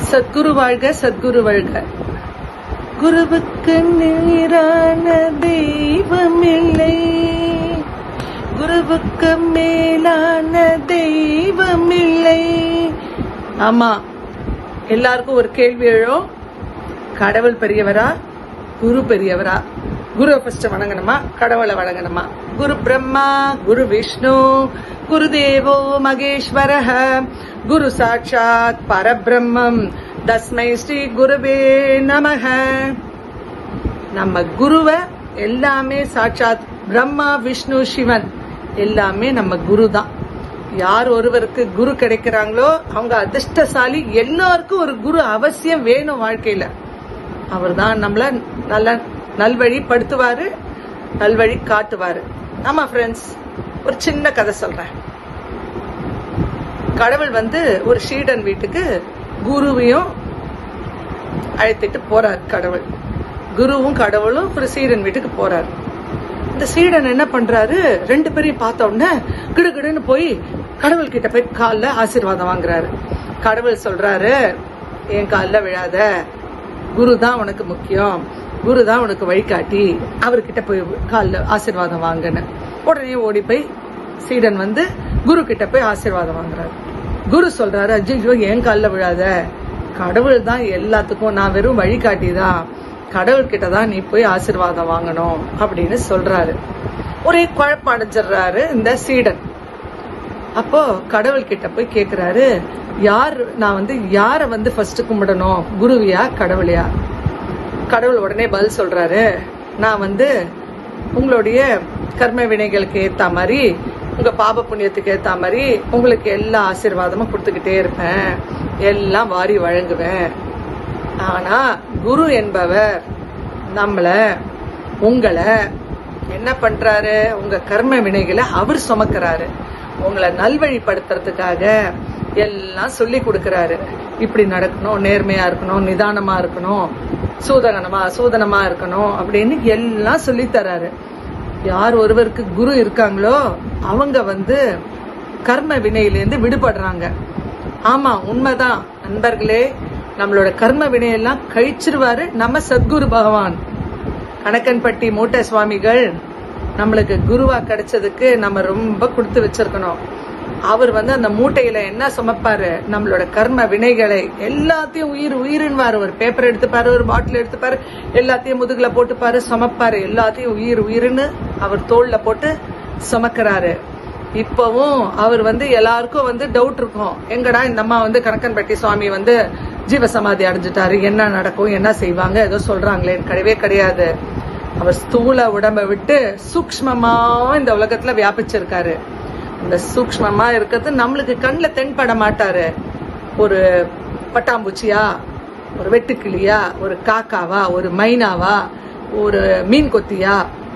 சத்குரு வாழ்க சத்குரு வாழ்க குருவுக்கு நேரான தெய்வம் இல்லை குருவுக்கு மேலான தெய்வம் இல்லை ஆமா எல்லாருக்கும் ஒரு கேள்வி எழும் கடவுள் பெரியவரா குரு பெரியவரா குரு ஃபர்ஸ்ட் வணங்கணுமா கடவுளை வணங்கணுமா குரு பிரம்மா குரு விஷ்ணு குரு தேவோ மகேஸ்வரஹ குரு சாட்சாத் பரபிரம்மம் தஸ்மை ஸ்ரீ குருவே நமக நம்ம குருவ எல்லாமே சாட்சாத் பிரம்மா விஷ்ணு சிவன் எல்லாமே நம்ம குரு தான் யார் ஒருவருக்கு குரு கிடைக்கிறாங்களோ அவங்க அதிர்ஷ்டசாலி எல்லாருக்கும் ஒரு குரு அவசியம் வேணும் வாழ்க்கையில அவர் தான் நம்மள நல்ல நல்வழி படுத்துவாரு நல்வழி காட்டுவாரு ஆமா ஃப்ரெண்ட்ஸ் ஒரு சின்ன கதை சொல்றேன் கடவுள் வந்து ஒரு சீடன் வீட்டுக்கு குருவையும் அழைத்துட்டு போறார் கடவுள் குருவும் கடவுளும் ஒரு சீடன் வீட்டுக்கு போறாரு இந்த சீடன் என்ன பண்றாரு ரெண்டு பேரையும் பார்த்த உடனே கிடுகிடுன்னு போய் கடவுள் கிட்ட போய் கால்ல ஆசீர்வாதம் வாங்குறாரு கடவுள் சொல்றாரு என் கால்ல விழாத குரு தான் உனக்கு முக்கியம் குரு தான் உனக்கு வழிகாட்டி அவர்கிட்ட போய் கால்ல ஆசீர்வாதம் வாங்குன்னு உடனே ஓடி போய் சீடன் வந்து குரு கிட்ட போய் ஆசீர்வாதம் வாங்குறாரு குரு சொல்றாரு அஜிஜோ என் கால்ல விழாத கடவுள் தான் எல்லாத்துக்கும் நான் வெறும் வழிகாட்டி தான் கடவுள் கிட்ட தான் நீ போய் ஆசீர்வாதம் வாங்கணும் அப்படின்னு சொல்றாரு ஒரே குழப்பம் அடைஞ்சிடுறாரு இந்த சீடன் அப்போ கடவுள் கிட்ட போய் கேக்குறாரு யார் நான் வந்து யார வந்து ஃபர்ஸ்ட் கும்பிடணும் குருவியா கடவுளையா கடவுள் உடனே பதில் சொல்றாரு நான் வந்து உங்களுடைய கர்ம வினைகளுக்கு ஏத்த மாதிரி உங்க பாப புண்ணியத்துக்கு ஏத்த மாதிரி உங்களுக்கு எல்லா ஆசீர்வாதமும் கொடுத்துக்கிட்டே இருப்பேன் எல்லாம் வாரி வழங்குவேன் ஆனா குரு என்பவர் நம்மள உங்களை என்ன பண்றாரு உங்க கர்ம வினைகளை அவர் சுமக்கிறாரு உங்களை நல்வழிப்படுத்துறதுக்காக எல்லாம் சொல்லி கொடுக்கறாரு இப்படி நடக்கணும் நேர்மையா இருக்கணும் நிதானமா இருக்கணும் சூதகனமா சூதனமா இருக்கணும் அப்படின்னு எல்லாம் சொல்லி தராரு யார் ஒருவருக்கு குரு இருக்காங்களோ அவங்க வந்து கர்ம வினையிலேருந்து விடுபடுறாங்க ஆமா உண்மைதான் நண்பர்களே நம்மளோட கர்ம வினையெல்லாம் கழிச்சிருவாரு நம்ம சத்குரு பகவான் கணக்கன்பட்டி மூட்டை சுவாமிகள் நம்மளுக்கு குருவா கிடைச்சதுக்கு நம்ம ரொம்ப கொடுத்து வச்சிருக்கணும் அவர் வந்து அந்த மூட்டையில என்ன சுமப்பாரு நம்மளோட கர்ம வினைகளை எல்லாத்தையும் உயிர் உயிரின்வாரு ஒரு பேப்பர் எடுத்துப்பாரு ஒரு பாட்டில் எடுத்துப்பாரு எல்லாத்தையும் முதுகுல போட்டுப்பாரு சுமப்பாரு எல்லாத்தையும் உயிர் உயிர்னு அவர் தோல்ல போட்டு சுமக்கிறாரு இப்பவும் அவர் வந்து எல்லாருக்கும் வந்து டவுட் இருக்கும் எங்கடா இந்த அம்மா வந்து கணக்கன்பட்டி சுவாமி வந்து ஜீவசமாதி அடைஞ்சிட்டாரு என்ன நடக்கும் என்ன செய்வாங்க ஏதோ சொல்றாங்களே கிடையவே கிடையாது அவர் ஸ்தூல உடம்ப விட்டு சூக்ஷ்மமா இந்த உலகத்துல வியாபிச்சிருக்காரு இந்த சூக்ஷ்மமா இருக்கிறது நம்மளுக்கு கண்ணுல தென்பட மாட்டாரு ஒரு பட்டாம்பூச்சியா ஒரு வெட்டுக்கிளியா ஒரு காக்காவா ஒரு மைனாவா ஒரு மீன் கொத்தியா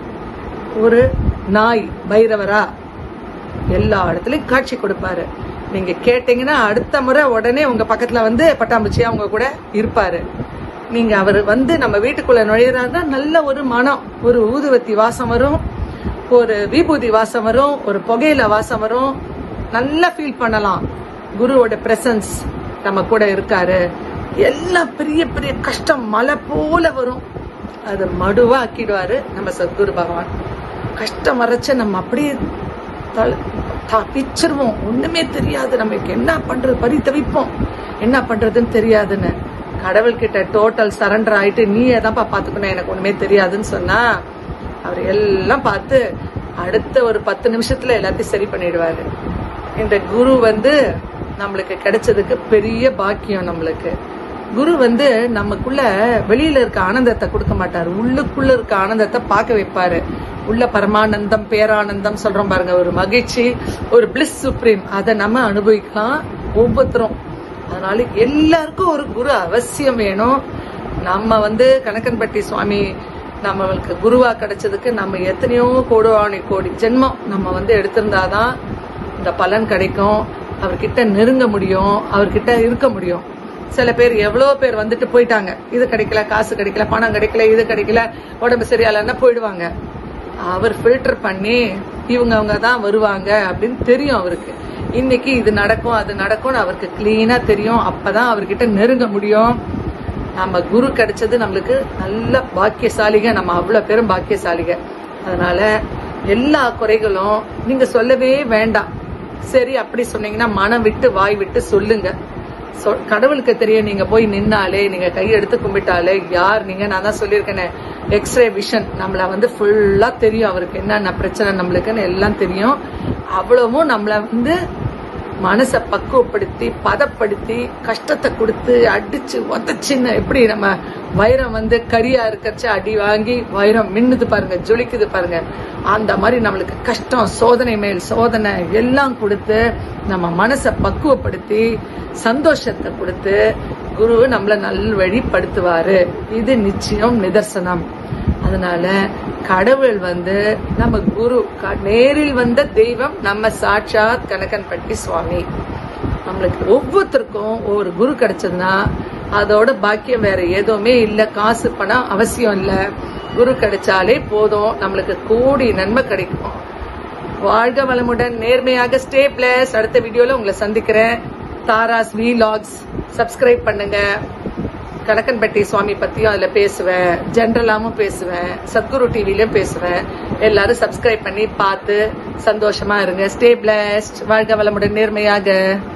ஒரு நாய் பைரவரா எல்லா இடத்துலயும் காட்சி கொடுப்பாரு நீங்க கேட்டீங்கன்னா அடுத்த முறை உடனே உங்க பக்கத்துல வந்து பட்டாம்பூச்சியா உங்க கூட இருப்பாரு நீங்க அவர் வந்து நம்ம வீட்டுக்குள்ள நுழையிறாருன்னா நல்ல ஒரு மனம் ஒரு ஊதுவத்தி வாசம் வரும் ஒரு விபூதி வாசம் வரும் ஒரு புகையில வாசம் வரும் நல்லா ஃபீல் பண்ணலாம் குருவோட பிரசன்ஸ் நம்ம கூட இருக்காரு எல்லாம் பெரிய பெரிய கஷ்டம் மலை போல வரும் அது மடுவா ஆக்கிடுவாரு நம்ம சத்குரு பகவான் கஷ்டம் வரைச்ச நம்ம அப்படியே தல- த- பிச்சிருவோம் ஒண்ணுமே தெரியாது நம்மளுக்கு என்ன பண்றது பறி தவிப்போம் என்ன பண்றதுன்னு தெரியாதுன்னு கடவுள்கிட்ட டோட்டல் சரண்டர் ஆயிட்டு நீ எதான்ப்பா பாத்துக்கணும் எனக்கு ஒண்ணுமே தெரியாதுன்னு சொன்னா அவர் எல்லாம் பார்த்து அடுத்த ஒரு பத்து நிமிஷத்துல எல்லாத்தையும் சரி பண்ணிடுவாரு இந்த குரு வந்து நம்மளுக்கு கிடைச்சதுக்கு பெரிய பாக்கியம் நம்மளுக்கு குரு வந்து நமக்குள்ள வெளியில இருக்க ஆனந்தத்தை கொடுக்க மாட்டாரு உள்ளுக்குள்ள இருக்க ஆனந்தத்தை பார்க்க வைப்பாரு உள்ள பரமானந்தம் பேரானந்தம் சொல்றோம் பாருங்க ஒரு மகிழ்ச்சி ஒரு பிளிஸ் சுப்ரீம் அதை நம்ம அனுபவிக்கலாம் ஒவ்வொருத்தரும் அதனால எல்லாருக்கும் ஒரு குரு அவசியம் வேணும் நம்ம வந்து கணக்கன்பட்டி சுவாமி நம்மளுக்கு குருவா கிடைச்சதுக்கு நம்ம எத்தனையோ கோடானி கோடி ஜென்மம் நம்ம வந்து எடுத்திருந்தாதான் இந்த பலன் கிடைக்கும் அவர்கிட்ட நெருங்க முடியும் அவர்கிட்ட இருக்க முடியும் சில பேர் எவ்வளவு பேர் வந்துட்டு போயிட்டாங்க இது கிடைக்கல காசு கிடைக்கல பணம் கிடைக்கல இது கிடைக்கல உடம்பு சரியாலன்னா போயிடுவாங்க அவர் ஃபில்டர் பண்ணி இவங்க அவங்க தான் வருவாங்க அப்படின்னு தெரியும் அவருக்கு இன்னைக்கு இது நடக்கும் அது நடக்கும்னு அவருக்கு கிளீனா தெரியும் அப்பதான் அவர்கிட்ட நெருங்க முடியும் நம்ம குரு கிடைச்சது நம்மளுக்கு நல்ல பாக்கியசாலிக நம்ம அவ்வளவு பேரும் பாக்கியசாலிக அதனால எல்லா குறைகளும் நீங்க சொல்லவே வேண்டாம் சரி அப்படி சொன்னீங்கன்னா மனம் விட்டு வாய் விட்டு சொல்லுங்க சொ- கடவுளுக்கு தெரியும் நீங்க போய் நின்னாலே நீங்க கையெடுத்து கும்பிட்டாலே யார் நீங்க நான் தான் சொல்லியிருக்கேனே எக்ஸ்ரே விஷன் நம்மள வந்து ஃபுல்லா தெரியும் அவருக்கு என்னென்ன பிரச்சனை நம்மளுக்குன்னு எல்லாம் தெரியும் அவ்வளவும் நம்மள வந்து மனசை பக்குவப்படுத்தி பதப்படுத்தி கஷ்டத்தை கொடுத்து அடிச்சு உதச்சின்னு எப்படி நம்ம வைரம் வந்து கரியா இருக்கச்சு அடி வாங்கி வைரம் மின்னுது பாருங்க ஜொலிக்குது பாருங்க அந்த மாதிரி நம்மளுக்கு கஷ்டம் சோதனை மேல் சோதனை எல்லாம் கொடுத்து நம்ம மனசை பக்குவப்படுத்தி சந்தோஷத்தை கொடுத்து குரு நம்மள நல்வழிப்படுத்துவாரு இது நிச்சயம் நிதர்சனம் அதனால கடவுள் வந்து நம்ம குரு க- நேரில் வந்த தெய்வம் நம்ம சாட்சாத் கனகன்பட்டி சுவாமி நம்மளுக்கு ஒவ்வொருத்தருக்கும் ஒரு குரு கிடைச்சதுன்னா அதோட பாக்கியம் வேற எதுவுமே இல்ல காசு பணம் அவசியம் இல்ல குரு கிடைச்சாலே போதும் நம்மளுக்கு கோடி நன்மை கிடைக்கும் வாழ்க வளமுடன் நேர்மையாக ஸ்டே பிளஸ் அடுத்த வீடியோல உங்களை சந்திக்கிறேன் தாராஸ் வீலாக்ஸ் சப்ஸ்கிரைப் பண்ணுங்க கணக்கன்பட்டி சுவாமி பத்தியும் அதுல பேசுவேன் ஜென்ரலாவும் பேசுவேன் சத்குரு டிவிலயும் பேசுவேன் எல்லாரும் சப்ஸ்கிரைப் பண்ணி பார்த்து சந்தோஷமா இருங்க ஸ்டே பிளஸ்ட் வாழ்க வளமுடன் நேர்மையாக